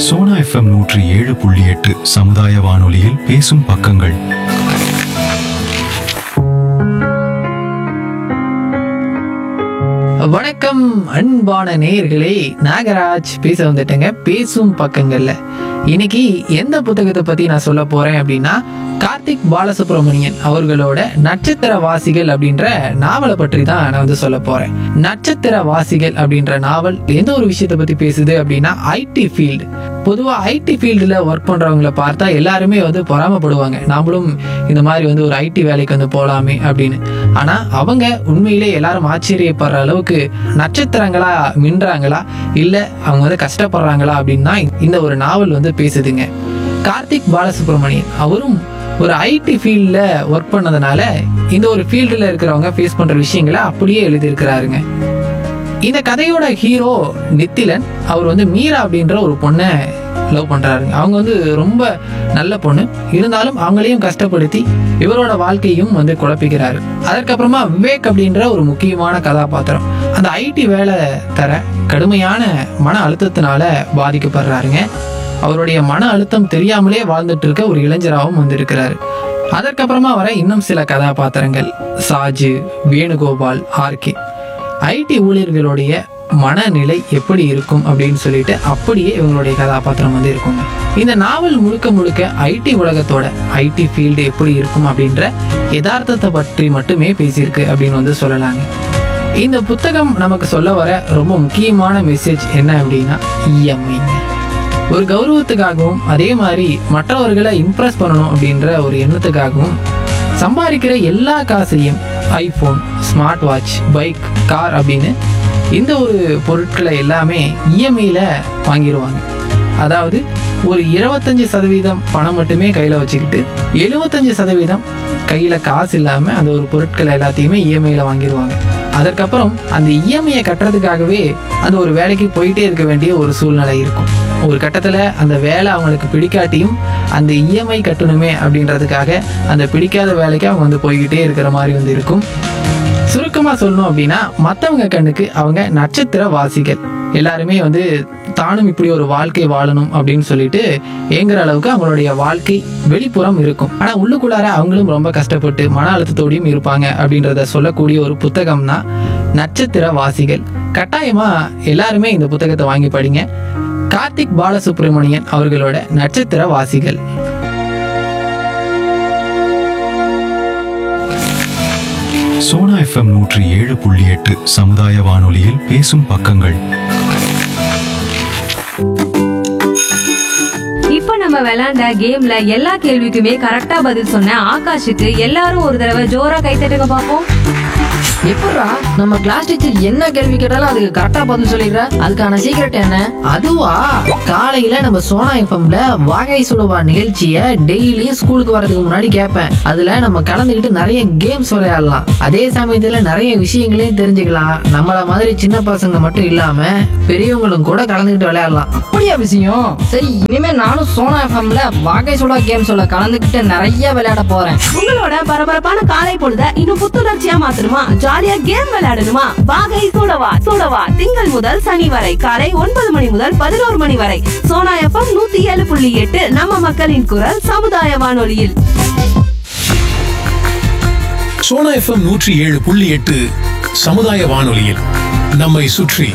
Sona FM நூற்றி ஏழு புள்ளி எட்டு சமுதாய வானொலியில் பேசும் பக்கங்கள் வணக்கம் அன்பான நேயர்களே நாகராஜ் பேச வந்துட்டேங்க பேசும் பக்கங்கள்ல இன்னைக்கு எந்த புத்தகத்தை பத்தி நான் சொல்ல போறேன் அப்படின்னா கார்த்திக் பாலசுப்ரமணியன் அவர்களோட நட்சத்திர வாசிகள் அப்படின்ற நாவலை பற்றி தான் நான் வந்து சொல்ல போறேன் நட்சத்திர வாசிகள் அப்படின்ற நாவல் எந்த ஒரு விஷயத்தை பத்தி பேசுது அப்படின்னா ஐடி ஃபீல்டு பொதுவா ஐடி ஃபீல்டில் ஒர்க் பண்றவங்கள பார்த்தா எல்லாருமே வந்து பொறாமப்படுவாங்க நாமளும் இந்த மாதிரி வந்து ஒரு ஐடி வேலைக்கு வந்து போலாமே அப்படின்னு ஆனா அவங்க உண்மையிலே எல்லாரும் ஆச்சரியப்படுற அளவுக்கு நட்சத்திரங்களா மின்றாங்களா இல்ல அவங்க வந்து கஷ்டப்படுறாங்களா அப்படின்னு தான் இந்த ஒரு நாவல் வந்து பேசுதுங்க கார்த்திக் பாலசுப்ரமணியன் அவரும் ஒரு ஐடி ஃபீல்டில் ஒர்க் பண்ணதுனால இந்த ஒரு ஃபீல்டில் இருக்கிறவங்க ஃபேஸ் பண்ற விஷயங்களை அப்படியே எழுதியிருக்கிறாருங்க இந்த கதையோட ஹீரோ நித்திலன் அவர் வந்து மீரா அப்படின்ற ஒரு பொண்ணை லவ் பண்றாருங்க அவங்க வந்து ரொம்ப நல்ல பொண்ணு இருந்தாலும் அவங்களையும் கஷ்டப்படுத்தி இவரோட வாழ்க்கையும் வந்து குழப்பிக்கிறாரு அதற்கப்புறமா விவேக் அப்படின்ற ஒரு முக்கியமான கதாபாத்திரம் அந்த ஐடி வேலை தர கடுமையான மன அழுத்தத்தினால பாதிக்கப்படுறாருங்க அவருடைய மன அழுத்தம் தெரியாமலே வாழ்ந்துட்டு இருக்க ஒரு இளைஞராகவும் வந்திருக்கிறாரு அதற்கப்புறமா வர இன்னும் சில கதாபாத்திரங்கள் சாஜு வேணுகோபால் ஆர்கே ஐடி ஊழியர்களுடைய மனநிலை எப்படி இருக்கும் அப்படின்னு சொல்லிட்டு அப்படியே இவங்களுடைய கதாபாத்திரம் வந்து இருக்குங்க இந்த நாவல் முழுக்க முழுக்க ஐடி உலகத்தோட ஐடி ஃபீல்டு எப்படி இருக்கும் அப்படின்ற யதார்த்தத்தை பற்றி மட்டுமே பேசியிருக்கு அப்படின்னு வந்து சொல்லலாங்க இந்த புத்தகம் நமக்கு சொல்ல வர ரொம்ப முக்கியமான மெசேஜ் என்ன அப்படின்னா இஎம்ஐங்க ஒரு கௌரவத்துக்காகவும் அதே மாதிரி மற்றவர்களை இம்ப்ரெஸ் பண்ணணும் அப்படின்ற ஒரு எண்ணத்துக்காகவும் சம்பாதிக்கிற எல்லா காசையும் iPhone smart watch bike car அப்படின்னு இந்த ஒரு பொருட்களை எல்லாமே இஎம்ஐயில் வாங்கிடுவாங்க அதாவது ஒரு இருபத்தஞ்சு சதவீதம் பணம் மட்டுமே கையில் வச்சுக்கிட்டு எழுபத்தஞ்சு சதவீதம் கையில் காசு இல்லாமல் அந்த ஒரு பொருட்களை எல்லாத்தையுமே இஎம்ஐயில் வாங்கிடுவாங்க அதற்கப்புறம் அந்த இஎம்ஐயை கட்டுறதுக்காகவே அந்த ஒரு வேலைக்கு போயிட்டே இருக்க வேண்டிய ஒரு சூழ்நிலை இருக்கும் ஒரு கட்டத்தில் அந்த வேலை அவங்களுக்கு பிடிக்காட்டியும் அந்த இஎம்ஐ கட்டணுமே அப்படின்றதுக்காக அந்த பிடிக்காத வேலைக்கு அவங்க வந்து போய்கிட்டே இருக்கிற மாதிரி வந்து இருக்கும் சுருக்கமாக சொல்லணும் அப்படின்னா மற்றவங்க கண்ணுக்கு அவங்க நட்சத்திர வாசிகள் எல்லாருமே வந்து தானும் இப்படி ஒரு வாழ்க்கை வாழணும் அப்படின்னு சொல்லிட்டு ஏங்குற அளவுக்கு அவங்களுடைய வாழ்க்கை வெளிப்புறம் இருக்கும் ஆனா உள்ளுக்குள்ளார அவங்களும் ரொம்ப கஷ்டப்பட்டு மன அழுத்தத்தோடையும் இருப்பாங்க அப்படின்றத சொல்லக்கூடிய ஒரு புத்தகம் தான் நட்சத்திர வாசிகள் கட்டாயமா எல்லாருமே இந்த புத்தகத்தை வாங்கி படிங்க கார்த்திக் பாலசுப்ரமணியன் அவர்களோட நட்சத்திர வாசிகள் சோனா எஃப்எம் நூற்றி ஏழு புள்ளி எட்டு சமுதாய வானொலியில் பேசும் பக்கங்கள் இப்ப நம்ம விளையாண்ட கேம்ல எல்லா கேள்விக்குமே கரெக்டா பதில் சொன்ன ஆகாஷுக்கு எல்லாரும் ஒரு தடவை ஜோரா கைத்தட்டுங்க பாப்போம் எப்படா நம்ம கிளாஸ் டீச்சர் என்ன கேள்வி கேட்டாலும் அதுக்கு கரெக்டா பதில் சொல்லிடுற அதுக்கான சீக்ரெட் என்ன அதுவா காலையில நம்ம சோனா எஃப்எம்ல வாகை சுடுவா நிகழ்ச்சியை டெய்லியும் ஸ்கூலுக்கு வரதுக்கு முன்னாடி கேட்பேன் அதுல நம்ம கலந்துக்கிட்டு நிறைய கேம்ஸ் விளையாடலாம் அதே சமயத்துல நிறைய விஷயங்களையும் தெரிஞ்சுக்கலாம் நம்மள மாதிரி சின்ன பசங்க மட்டும் இல்லாம பெரியவங்களும் கூட கலந்துக்கிட்டு விளையாடலாம் அப்படியா விஷயம் சரி இனிமே நானும் சோனா எஃப்எம்ல வாகை சுடா கேம் சொல்ல கலந்துக்கிட்டு நிறைய விளையாட போறேன் உங்களோட பரபரப்பான காலை பொழுத இன்னும் புத்துணர்ச்சியா மாத்தணுமா ஜாலியா கேம் விளையாடணுமா வாகை சூடவா சூடவா திங்கள் முதல் சனி வரை காலை ஒன்பது மணி முதல் பதினோரு மணி வரை சோனா எஃப்எம் நூத்தி ஏழு புள்ளி எட்டு நம்ம மக்களின் குரல் சமுதாய வானொலியில் சோனா எஃப்எம் நூற்றி ஏழு புள்ளி எட்டு சமுதாய வானொலியில் நம்மை சுற்றி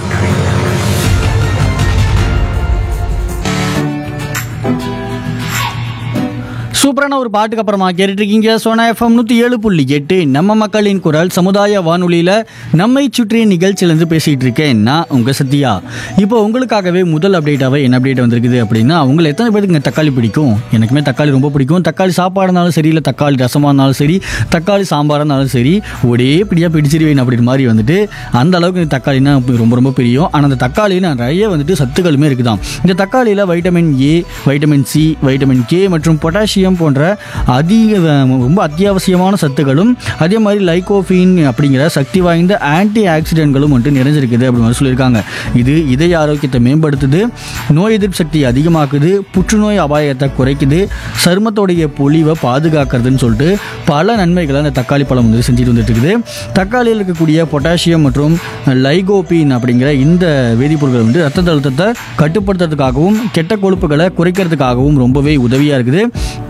சூப்பரான ஒரு பாட்டுக்கு அப்புறமா கேட்டுட்டு இருக்கீங்க சோனா எஃப்எம் நூற்றி ஏழு புள்ளி எட்டு நம்ம மக்களின் குரல் சமுதாய வானொலியில் நம்மை சுற்றி நிகழ்ச்சியிலேருந்து பேசிகிட்டு இருக்கேன் நான் உங்கள் சத்யா இப்போ உங்களுக்காகவே முதல் அப்டேட்டாகவே என்ன அப்டேட் வந்திருக்குது அப்படின்னா உங்களை எத்தனை பேருக்கு இங்கே தக்காளி பிடிக்கும் எனக்குமே தக்காளி ரொம்ப பிடிக்கும் தக்காளி சாப்பாடு இருந்தாலும் சரி இல்லை தக்காளி ரசமாக இருந்தாலும் சரி தக்காளி சாம்பாராக இருந்தாலும் சரி ஒரே பிடியாக பிடிச்சிருவேன் அப்படின்ற மாதிரி வந்துட்டு அந்த அளவுக்கு இந்த தக்காளினா ரொம்ப ரொம்ப பிரியும் ஆனால் அந்த தக்காளியில் நிறைய வந்துட்டு சத்துக்களுமே இருக்குதாம் இந்த தக்காளியில் vitamin A vitamin C vitamin K மற்றும் பொட்டாசியம் பொட்டாசியம் போன்ற அதிக ரொம்ப அத்தியாவசியமான சத்துக்களும் அதே மாதிரி லைகோஃபின் அப்படிங்கிற சக்தி வாய்ந்த ஆன்டி ஆக்சிடென்ட்களும் வந்துட்டு நிறைஞ்சிருக்குது அப்படின்னு மாதிரி சொல்லியிருக்காங்க இது இதய ஆரோக்கியத்தை மேம்படுத்துது நோய் எதிர்ப்பு சக்தியை அதிகமாக்குது புற்றுநோய் அபாயத்தை குறைக்குது சருமத்தோடைய பொலிவை பாதுகாக்கிறதுன்னு சொல்லிட்டு பல நன்மைகளை அந்த தக்காளி பழம் வந்து செஞ்சுட்டு வந்துட்டு இருக்குது தக்காளியில் இருக்கக்கூடிய பொட்டாசியம் மற்றும் லைகோபின் அப்படிங்கிற இந்த வேதிப்பொருட்கள் வந்து ரத்த அழுத்தத்தை கட்டுப்படுத்துறதுக்காகவும் கெட்ட கொழுப்புகளை குறைக்கிறதுக்காகவும் ரொம்பவே உதவியாக இருக்குது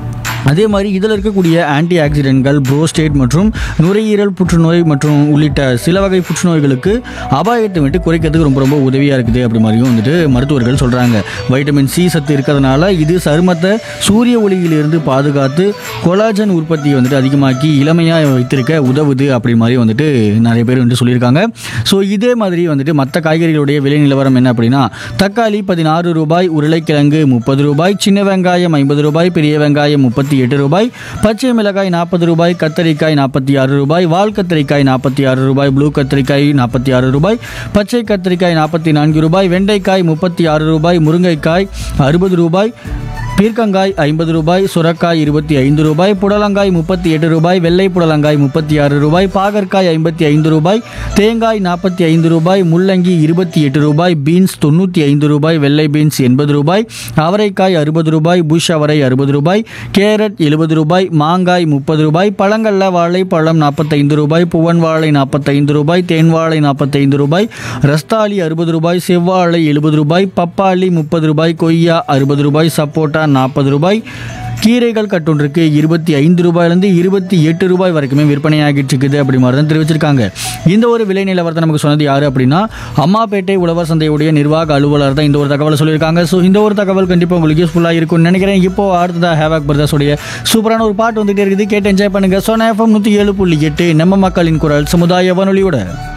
அதே மாதிரி இதில் இருக்கக்கூடிய ஆன்டி ஆக்சிடென்ட்கள் புரோஸ்டேட் மற்றும் நுரையீரல் புற்றுநோய் மற்றும் உள்ளிட்ட சில வகை புற்றுநோய்களுக்கு அபாயத்தை விட்டு குறைக்கிறதுக்கு ரொம்ப ரொம்ப உதவியாக இருக்குது அப்படி மாதிரியும் வந்துட்டு மருத்துவர்கள் சொல்கிறாங்க வைட்டமின் சி சத்து இருக்கிறதுனால இது சருமத்தை சூரிய ஒளியிலிருந்து பாதுகாத்து கொலாஜன் உற்பத்தியை வந்துட்டு அதிகமாக்கி இளமையாக வைத்திருக்க உதவுது அப்படி மாதிரி வந்துட்டு நிறைய பேர் வந்துட்டு சொல்லியிருக்காங்க ஸோ இதே மாதிரி வந்துட்டு மற்ற காய்கறிகளுடைய விலை நிலவரம் என்ன அப்படின்னா தக்காளி பதினாறு ரூபாய் உருளைக்கிழங்கு முப்பது ரூபாய் சின்ன வெங்காயம் ஐம்பது ரூபாய் பெரிய வெங்காயம் முப்பத்தி எட்டு ரூபாய் பச்சை மிளகாய் நாற்பது ரூபாய் கத்தரிக்காய் நாற்பத்தி ஆறு ரூபாய் வால் கத்தரிக்காய் நாற்பத்தி ஆறு ரூபாய் ப்ளூ கத்தரிக்காய் நாற்பத்தி ஆறு ரூபாய் பச்சை கத்தரிக்காய் நாற்பத்தி நான்கு ரூபாய் வெண்டைக்காய் முப்பத்தி ஆறு ரூபாய் முருங்கைக்காய் அறுபது ரூபாய் பீர்க்கங்காய் ஐம்பது ரூபாய் சுரக்காய் இருபத்தி ஐந்து ரூபாய் புடலங்காய் முப்பத்தி எட்டு ரூபாய் வெள்ளை புடலங்காய் முப்பத்தி ஆறு ரூபாய் பாகற்காய் ஐம்பத்தி ஐந்து ரூபாய் தேங்காய் நாற்பத்தி ஐந்து ரூபாய் முள்ளங்கி இருபத்தி எட்டு ரூபாய் பீன்ஸ் தொண்ணூற்றி ஐந்து ரூபாய் வெள்ளை பீன்ஸ் எண்பது ரூபாய் அவரைக்காய் அறுபது ரூபாய் புஷ் அவரை அறுபது ரூபாய் கேரட் எழுபது ரூபாய் மாங்காய் முப்பது ரூபாய் பழங்கள்ல வாழைப்பழம் நாற்பத்தைந்து ரூபாய் புவன் வாழை நாற்பத்தைந்து ரூபாய் தேன் வாழை நாற்பத்தைந்து ரூபாய் ரஸ்தாலி அறுபது ரூபாய் செவ்வாழை எழுபது ரூபாய் பப்பாளி முப்பது ரூபாய் கொய்யா அறுபது ரூபாய் சப்போட்டா நாற்பது ரூபாய் கீரைகள் கட்டொன்றுக்கு இருபத்தி ஐந்து ரூபாயிலிருந்து இருபத்தி எட்டு ரூபாய் வரைக்குமே விற்பனையாகிட்டு இருக்குது அப்படி மாதிரி தான் தெரிவிச்சிருக்காங்க இந்த ஒரு விலை நிலவரத்தை நமக்கு சொன்னது யாரு அப்படின்னா அம்மாப்பேட்டை உழவர் சந்தையுடைய நிர்வாக அலுவலர் தான் இந்த ஒரு தகவலை சொல்லியிருக்காங்க ஸோ இந்த ஒரு தகவல் கண்டிப்பாக உங்களுக்கு யூஸ்ஃபுல்லாக இருக்கும்னு நினைக்கிறேன் இப்போ அடுத்ததாக ஹேவாக் பிரதர்ஸுடைய சூப்பரான ஒரு பாட்டு வந்துகிட்டே இருக்குது கேட்டு என்ஜாய் பண்ணுங்க சோனா எஃப்எம் நூற்றி ஏழு புள்ளி எட்டு நம்ம மக்களின் குரல் சமுதாய வானொலியோட